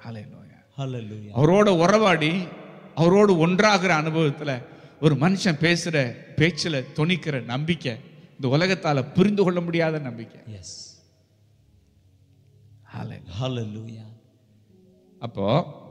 ஹalleluya Hallelujah. அவரோட உறவாடி அவரோடு ஒன்றாகிற அனுபவத்துல ஒரு மனுஷன் பேசுற பேச்சுல துணிக்கிற நம்பிக்கை இந்த உலகத்தால புரிந்து கொள்ள முடியாத நம்பிக்கை Yes. Hallelujah. Hallelujah. அப்போ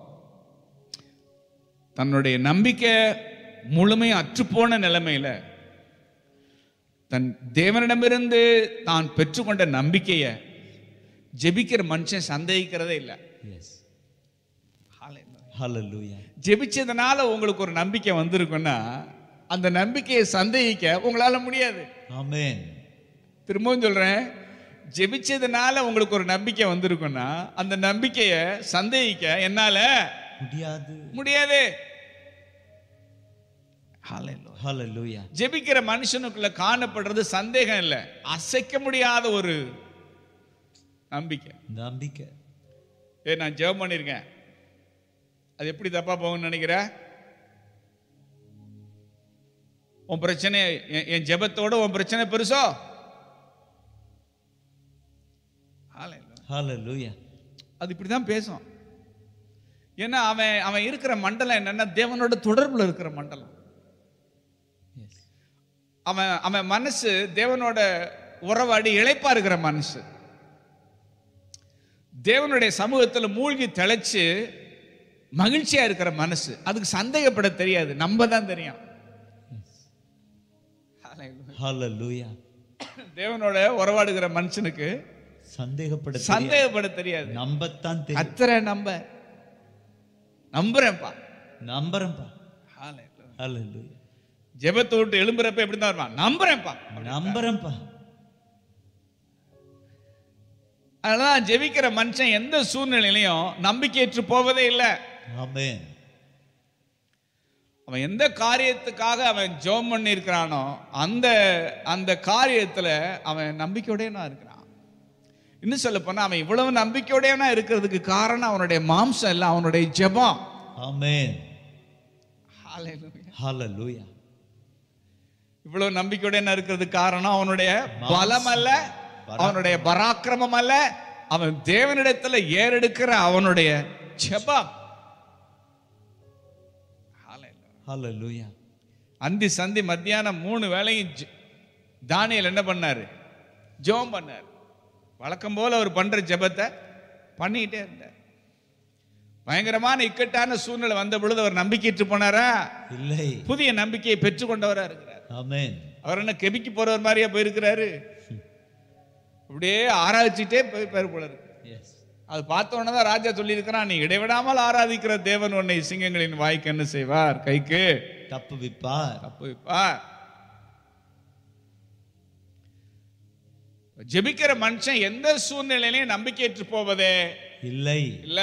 தன்னுடைய நம்பிக்கை முழுமையும் அற்றுப்போன நிலைமையில தன் தேவனிடமிருந்து தான் பெற்றுக்கொண்ட நம்பிக்கையை ஜெபிக்கிற மனுஷன் சந்தேகிக்கிறதே இல்லை Yes. Hallelujah. ஜெபிச்சதுனால உங்களுக்கு ஒரு நம்பிக்கை வந்திருக்குன்னா அந்த நம்பிக்கையை சந்தேகிக்க உங்களால முடியாது Amen. திரும்பவும் சொல்றேன் ஜெபிச்சதுனால உங்களுக்கு ஒரு நம்பிக்கை வந்திருக்குன்னா அந்த நம்பிக்கையை சந்தேகிக்க என்னால முடியாது முடியாது Hallelujah. ஜெபிக்கிற மனுஷனுக்குள்ள காணப்படுறது சந்தேகம் இல்லை அசைக்க முடியாத ஒரு நம்பிக்கை நம்பிக்கை ஏ நான் ஜெபம் பண்ணியிருக்கேன் அது எப்படி தப்பா போகும்னு நினைக்கிற உன் பிரச்சனை என்- என் ஜெபத்தோட உன் பிரச்சனை பெருசோ Hallelujah. Hallelujah. அது இப்படி தான் பேசும் ஏன்னா அவன் அவன் இருக்கிற மண்டலம் என்னன்னா தேவனோட தொடர்புல இருக்கிற மண்டலம் Yes. அவன் அவன் மனசு தேவனோட உறவாடி இளைப்பா இருக்கிற மனசு தேவனுடைய சமூகத்துல மூழ்கி தெளிச்சு மகிழ்ச்சியா இருக்கிற மனசு அதுக்கு சந்தேகப்பட தெரியாது நம்ம தான் தெரியும் Hallelujah. தேவனோட உறவாடுகிற மனுஷனுக்கு சந்தேகப்பட தெரியாது. சந்தேகப்பட தெரியாது நம்பத்தான் தெரியும் அத்தனை நம்ப நம்புறேன்ப்பா நம்புறேன்ப்பா Hallelujah. Hallelujah. ஜெபத்தை விட்டு எழும்புறப்ப எப்படி தான் வருவான் நம்புறேன்ப்பா நம்புறேன்ப்பா அதனால ஜெபிக்கிற மனுஷன் எந்த சூழ்நிலையிலையும் நம்பிக்கையற்று போவதே இல்லை Amen. அவன் எந்த காரியத்துக்காக அவன் ஜெபம் பண்ணி இருக்கிறானோ அந்த அந்த காரியத்துல அவன் நம்பிக்கையுடையவனா இருக்கிறான் இன்னும் சொல்ல போனா அவன் இவ்வளவு நம்பிக்கையுடையவனா இருக்கிறதுக்கு காரணம் அவனுடைய மாம்சம் இல்லை அவனுடைய ஜெபம் Amen. Hallelujah. Hallelujah. இவ்வளவு நம்பிக்கையுடையவனா இருக்கிறதுக்கு காரணம் அவனுடைய பலம் அல்ல அவனுடைய பராக்கிரமம் அல்ல அவன் தேவனிடத்துல ஏறெடுக்கிற அவனுடைய ஜெபம் Hallelujah. Hallelujah. அந்தி சந்தி மத்தியானம் மூணு வேளையும் ஜெ- தானியேல் என்ன பண்ணாரு ஜெபம் பண்ணார் வழக்கம் போல அவர் பண்ற ஜெபத்தை பண்ணிக்கிட்டே இருந்தார் பயங்கரமான இக்கட்டான சூழ்நிலை வந்த பொழுது அவர் நம்பிக்கையிட்டு போனாரா இல்லை புதிய நம்பிக்கையை பெற்றுக்கொண்டவரா இருக்கிறார் Amen. அவர் என்ன கெபிக்கு போறவர் மாதிரியா போயிருக்கிறாரு அப்படியே ஆராய்ச்சிட்டே போயிருப்பாரு போல இருக்கு Yes. அது பார்த்த உடனே தான் ராஜா சொல்லியிருக்கிறான் நீ இடைவிடாமல் ஆராதிக்கிற தேவன் உன்னை சிங்கங்களின் வாய்க்கு என்ன செய்வார் கைக்கு தப்பு விப்பார் தப்பு வைப்பார் ஜெபிக்கிற மனுஷன் எந்த சூழ்நிலையிலையும் நம்பிக்கையற்று போவதே இல்லை இல்ல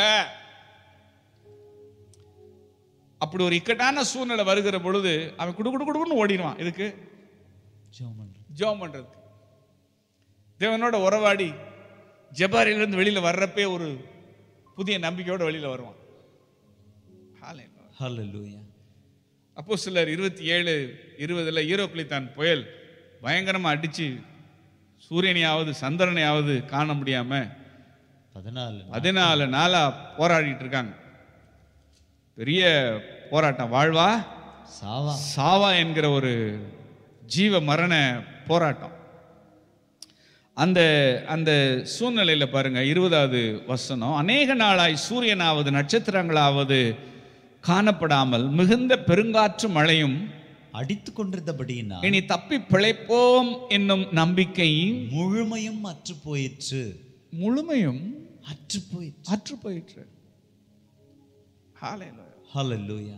அப்படி ஒரு இக்கட்டான சூழ்நிலை வருகிற பொழுது அவன் குடு குடு குடுன்னு ஓடிடுவான் இதுக்கு ஜெபம் பண்றேன். ஜெபம் பண்றதுக்கு தேவனோட உறவாடி ஜெபாரிலிருந்து வெளியில வர்றப்பே ஒரு புதிய நம்பிக்கையோட வெளியில வருவான் Hallelujah. Hallelujah. அப்போ சிலர் இருபத்தி ஏழு இருபதுல ஈரோக்களித்தான் புயல் பயங்கரமா அடிச்சு சூரியனையாவது சந்திரனையாவது காண முடியாம பதினாலு பதினாலு நாளா போராடிட்டு இருக்காங்க பெரிய போராட்டம் வாழ்வா சாவா சாவா என்கிற ஒரு ஜீவ மரண போராட்டம் அந்த அந்த சூழ்நிலையில பாருங்க இருபதாவது வசனம் அநேக நாளாய் சூரியனாவது நட்சத்திரங்களாவது காணப்படாமல் மிகுந்த பெருங்காற்று மழையும் அடித்து கொண்டிருந்தபடியினா இனி தப்பி பிழைப்போம் என்னும் நம்பிக்கை முழுமையும் அற்று போயிற்று முழுமையும் அற்று போயிற்று அற்று போயிற்று Hallelujah. Hallelujah.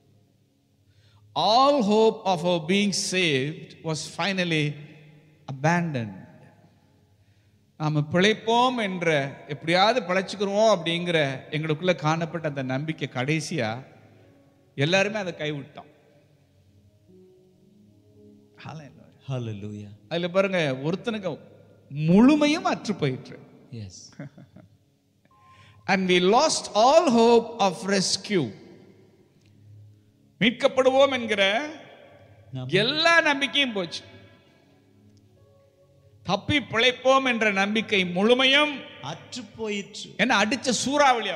all hope of our being saved was finally abandoned நாம பிழைப்போம் என்ற எப்படியாவது பிழைச்சுக்கிறோம் அப்படிங்கிற எங்களுக்குள்ள காணப்பட்ட அந்த நம்பிக்கை கடைசியா எல்லாருமே அதை கைவிட்டோம் Hallelujah. Hallelujah. அதுல பாருங்க ஒருத்தனுக்கு முழுமையும் அற்று போயிற்று Yes. and we lost all hope of rescue மீட்கப்படுவோம் என்கிற நம்- எல்லா நம்பிக்கையும் போச்சு தப்பி பிழைப்போம் என்ற நம்பிக்கை முழுமையும் அற்று போயிற்று என்ன அடிச்ச சூறாவளி